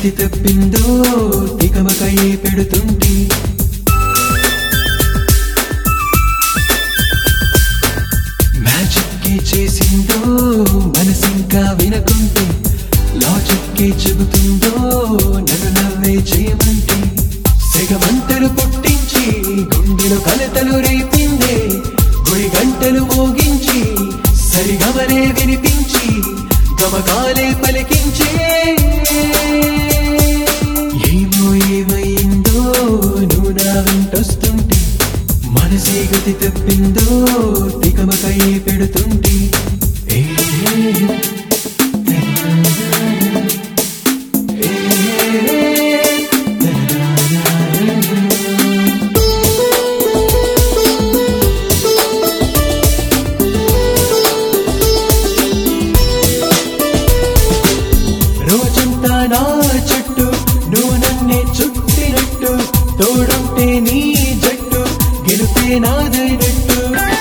గతి తప్పిందో తికమకయే పెడుతుంటే మ్యాజిక్కే చేసిందో మనసింకా వినకుంటే లాజిక్కే చెబుతుందో నన్ను నవ్వే చేయమంటే సెగమంటలు పుట్టించి గుండెలు కలతలు రేపిందే గుడి గంటలు మోగించి సరిగమనే వినిపించి గమకాలే పలికించే ఏమో ఏమైందో నువ్వు నా వెంటొస్తుంటే మనసే గతి తప్పిందో తికమకై పెడుతుంటే ఏ, రోజంతా నా చుట్టూ నువ్వు నన్నే చుట్టినట్టు తోడుంటే నీ జట్టు గెలుపే నాదైనట్టు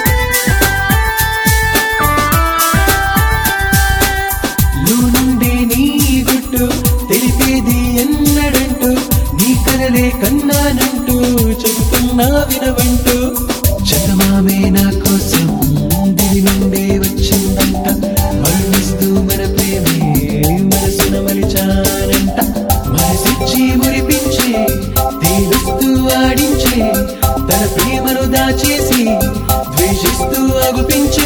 నుండి నీ గుట్టు తెలిపేది ఎన్నడంటూ నీ కలలే కన్నానంటూ చెబుతున్నా వినవంటూ చందమామే నా కోసం దివి నుండే వచ్చిందంట మరునిస్తూ మన ప్రేమే మనసున మలిచానంట మనసిచ్చి మురిపించే తేలుస్తూ ఆడించే తన ప్రేమను దాచేసి ద్వేషిస్తూ అగుపించే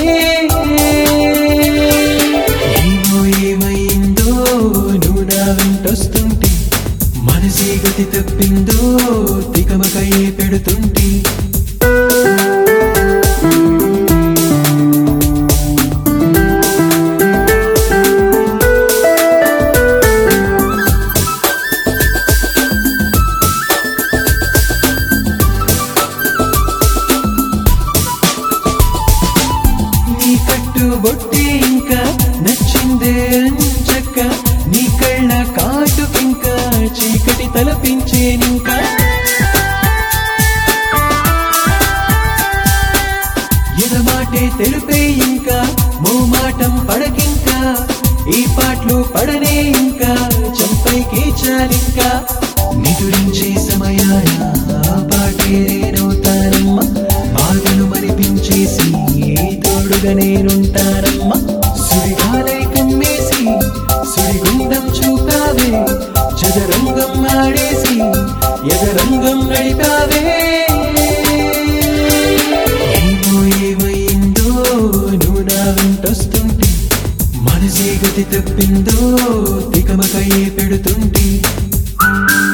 ఏమో ఏమైందో నువ్వు నా వెంటొస్తుంటే మనసే గతి తప్పిందో తికమకయే పెడుతుంటే నీ కట్టు బొట్టి ఇంకా నచ్చిందే అంచక్క నీ కళ్ళ కాటుకింకా చీకటి తలపించేనింకా ఎదమాటే తెలుపే ఇంకా మోమాటం పడకింకా ఈ పాటలు పడనే ఇంకా చంపైకి చాలింకా నిదురించే సమయాన ఆ పాటే నేనవుతానమ్మా బాధను మరిపించేసి తోడుగా నేనుంటానమ్మా సుడిగాలై కమ్మేసి సుడిగుండం చూపావే చదరంగం ఆడేసి ఎదరంగం నడిపావే ఏమో ఏమైందో నువ్వు నా వెంటొస్తుంటే మనసే గతి తప్పిందో తికమకయే పెడుతుంటే